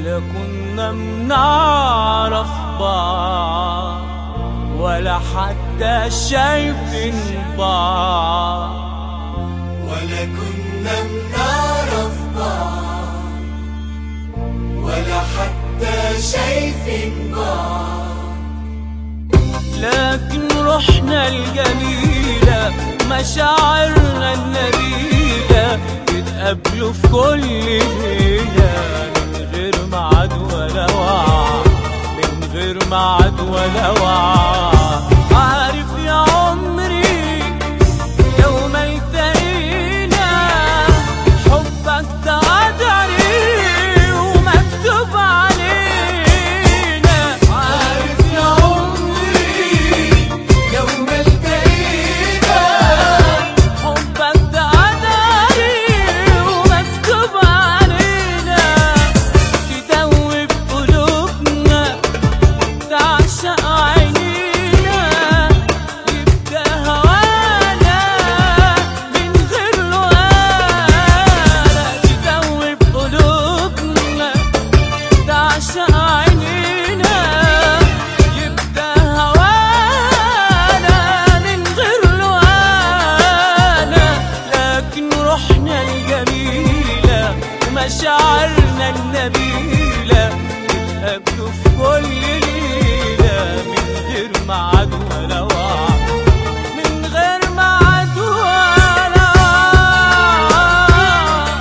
لا كنا بنعرف بعض ولا حتى شايفين بعض ولا كنا بنعرف بعض ولا حتى شايفين بعض لكن روحنا الجميلة مشاعرنا النبيلة يتقابلوا في كل ليلة من غير ميعاد ولا وعد من غير ميعاد ولا وعد عارف يا عمري لو ما التقينا حبك ده قدري ومكتوب علينا عارف يا عمري لو ما التقينا حبك ده قدري ومكتوب علينا تدوب قلوبنا تعشق عينينا يبقى هوانا من غير لقانا تدوب قلوبنا تعشق عينينا يبقى هوانا من غير لقانا لكن روحنا الجميلة ومشاعرنا النبيلة يتقابلوا في كل ليلة من غير ميعاد ولا وعد من غير ميعاد ولا وعد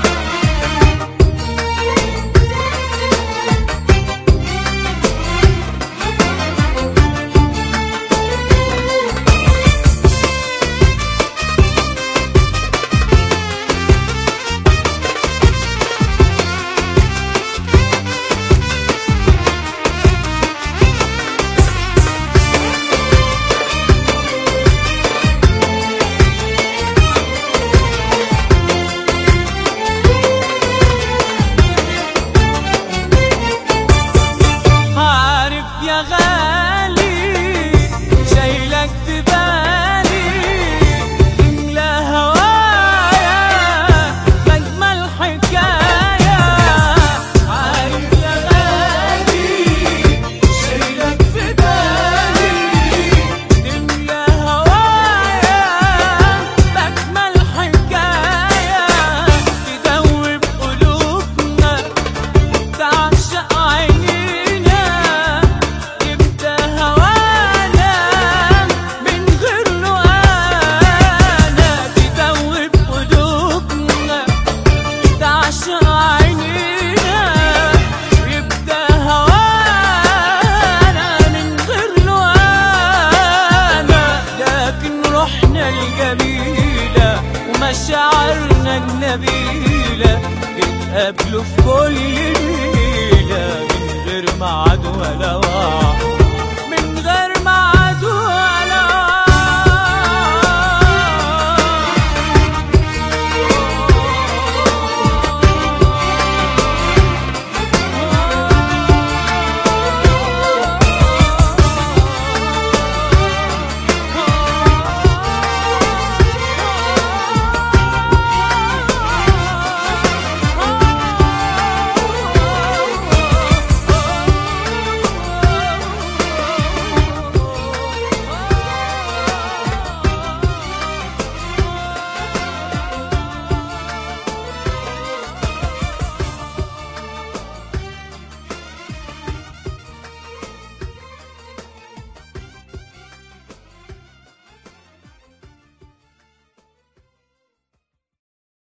عارف يا غالي شايلك في بالي تملى هوايا مجمل حكاية عارف يا غالي شايلك في بالي تملى هوايا مجمل حكاية تدوب قلوبنا تعشق عينينا يبقى هوانا من غير لقانا تدوب قلوبنا تعشق عينينا يبقى هوانا من غير لقانا لكن روحنا الجميلة ومشاعرنا النبيلة يتقابلوا في كل ليلة من غير ميعاد ولا وعد